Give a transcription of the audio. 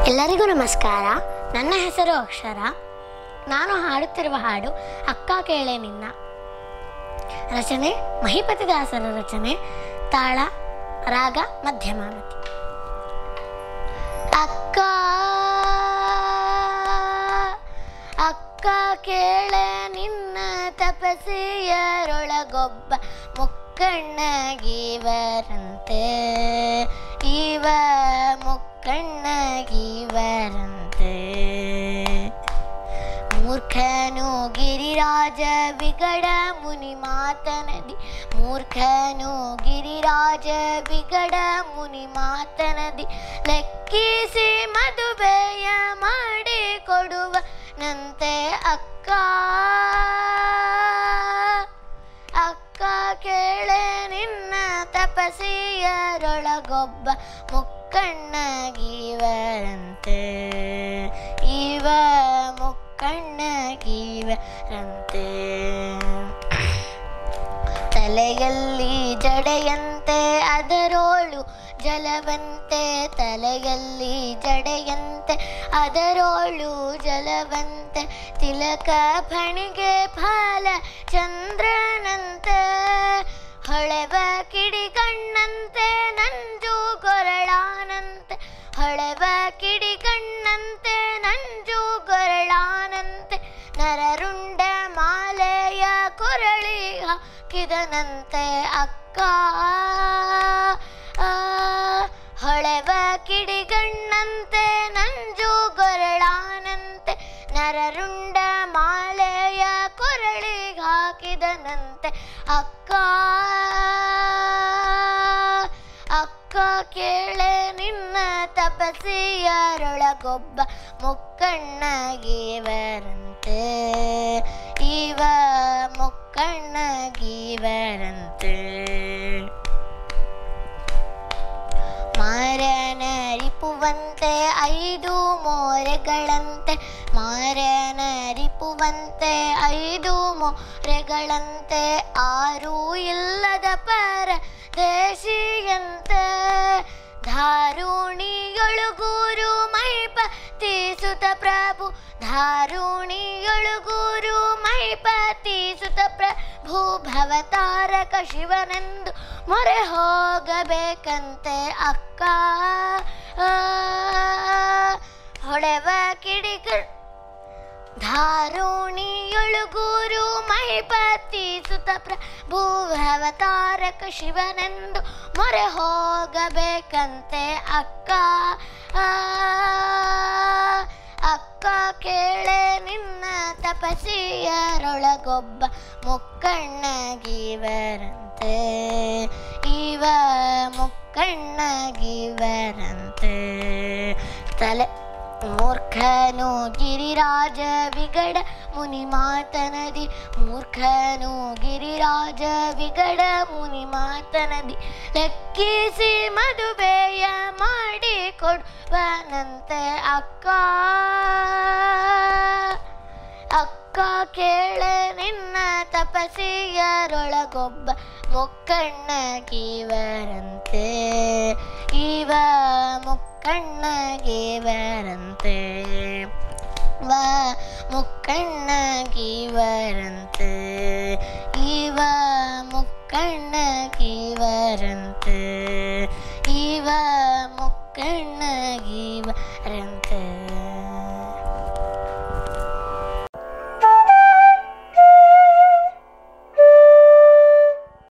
ಎಲ್ಲರಿಗೂ ನಮಸ್ಕಾರ ನನ್ನ ಹೆಸರು ಅಕ್ಷರ ನಾನು ಹಾಡುತ್ತಿರುವ ಹಾಡು ಅಕ್ಕ ಕೇಳೆ ನಿನ್ನ ರಚನೆ ಮಹಿಪತಿದಾಸರ ರಚನೆ ತಾಳ ರಾಗ ಮಧ್ಯಮಾವತಿ ಅಕ್ಕ ಅಕ್ಕ ಕೇಳೆ ನಿನ್ನ ತಪಸಿಯರೊಳಗೊಬ್ಬ ಮುಕ್ಕಣ್ಣಗಿವರಂತೆ ಇವ ಮುಕ್ಕಣ್ಣಗಿವರಂತೆ ಮೂರ್ಖನು ಗಿರಿರಾಜ ವಿಗಡ ಮುನಿ ಮಾತನದಿ ಮೂರ್ಖನು ಗಿರಿರಾಜ ವಿಗಡ ಮುನಿ ಮಾತನದಿ ಲೆಕ್ಕಿಸಿ ಮದುವೆಯ ಮಾಡಿ ಕೊಡುವ ನಂತೆ ಅಕ್ಕ ಅಕ್ಕ ಕೇಳೆ ನಿನ್ನ ತಪಸಿಯರೊಳಗೊಬ್ಬ ಮುಕ್ಕಣ್ಣಗಿವರಂತೆ ಇವ ಮುಕ್ಕಣ್ಣಗಿವರಂತೆ ತಲೆಯಲ್ಲಿ ಜಡೆಯಂತೆ ಅದರೋಳು ಜಲವಂತೆ ತಲೆಯಲ್ಲಿ ಜಡೆಯಂತೆ ಅದರೋಳು ಜಲವಂತೆ ತಿಲಕ ಫಣಿಗೆ ಫಲ ಚಂದ್ರನಂತೆ ಹೊಳೆವ ಕಿಡಿ ಕಣ್ಣಂತೆ ನಂಜು ಕೊರಳಾನಂತೆ ಹೊಳೆವ ಕಿಡಿ ಕಣ್ಣಂತೆ ನಂಜು ಕೊರಳಾನಂತೆ ನರರುಂಡ ಮಾಲೆಯ ಕೊರಳಿ ಹಾಕಿದನಂತೆ ಅಕ್ಕ ಆ, ಹೊಳೆವ ಕಿಡಿಗಣ್ಣಂತೆ ನಂಜು ಗೊರಳಾನಂತೆ ನರರುಂಡ ಮಾಲೆಯ ಕೊರಳಿಗೆ ಹಾಕಿದನಂತೆ ಅಕ್ಕ ಅಕ್ಕ ಕೇಳೆ ನಿನ್ನ ತಪಸಿಯರೊಳಗೊಬ್ಬ ಮುಕ್ಕಣ್ಣಗಿವರಂತೆ ಇವ ಮುಕ್ಕಣ್ಣಗಿವರಂತೆ ಮಾರನರಿಪುವಂತೆ ಐದು ಮೋರೆಗಳಂತೆ ಮಾರನರಿಪುವಂತೆ ಐದು ಮೋರೆಗಳಂತೆ ಆರು ಇಲ್ಲದ ಪರ ದೇಶಿಯಂತೆ ಧಾರುಣಿಯೊಳು ಗುರು ಮೈಪ ತೀಸುತ ಪ್ರಭು ಧಾರುಣಿಯೊಳು ಗುರು ಮೈಪ ತೀಸುತ ಪ್ರಭು ಭವತಾರಕ ಶಿವನೆಂದು ಮೊರೆ ಹೋಗಬೇಕಂತೆ ಅಕ್ಕ ಆ, ಹೊಳೆವ ಕಿಡಿಗ ಧಾರುಣಿಯೊಳು ಗುರು ಮಹಿಪತಿ ಸುತ ಪ್ರಭು ಅವತಾರಕ ಶಿವನೆಂದು ಮೊರೆ ಹೋಗಬೇಕಂತೆ ಅಕ್ಕ ಆ, ಅಕ್ಕ ಕೇಳೆ ನಿನ್ನ ತಪಸಿಯರೊಳಗೊಬ್ಬ ಮುಕ್ಕಣ್ಣಗಿವರಂತೆ ಇವ ಮುಕ್ಕಣ್ಣಗಿವರಂತೆ ತಲೆ ಮೂರ್ಖನು ಗಿರಿರಾಜ ವಿಗಡ ಮುನಿ ಮಾತನದಿ ಮೂರ್ಖನು ಗಿರಿರಾಜ ವಿಗಡ ಮುನಿ ಮಾತನದಿ ಲೆಕ್ಕಿಸಿ ಮದುವೆಯ ಮಾಡಿ ಕೊಡುವನಂತೆ ಅಕ್ಕ ಅಕ್ಕ ಕೇಳೆ ನಿನ್ನ ತಪಸಿಯರೊಳಗೊಬ್ಬ ಮುಕ್ಕಣ್ಣಗಿವರಂತೆ ಇವ ಮುಕ್ಕಣ್ಣಗಿವರಂತೆ ವ ಮುಕ್ಕಣ್ಣಗಿವರಂತೆ ಇವ ಮುಕ್ಕಣ್ಣಗಿವರಂತೆ ಇವ ಮುಕ್ಕಣ್ಣ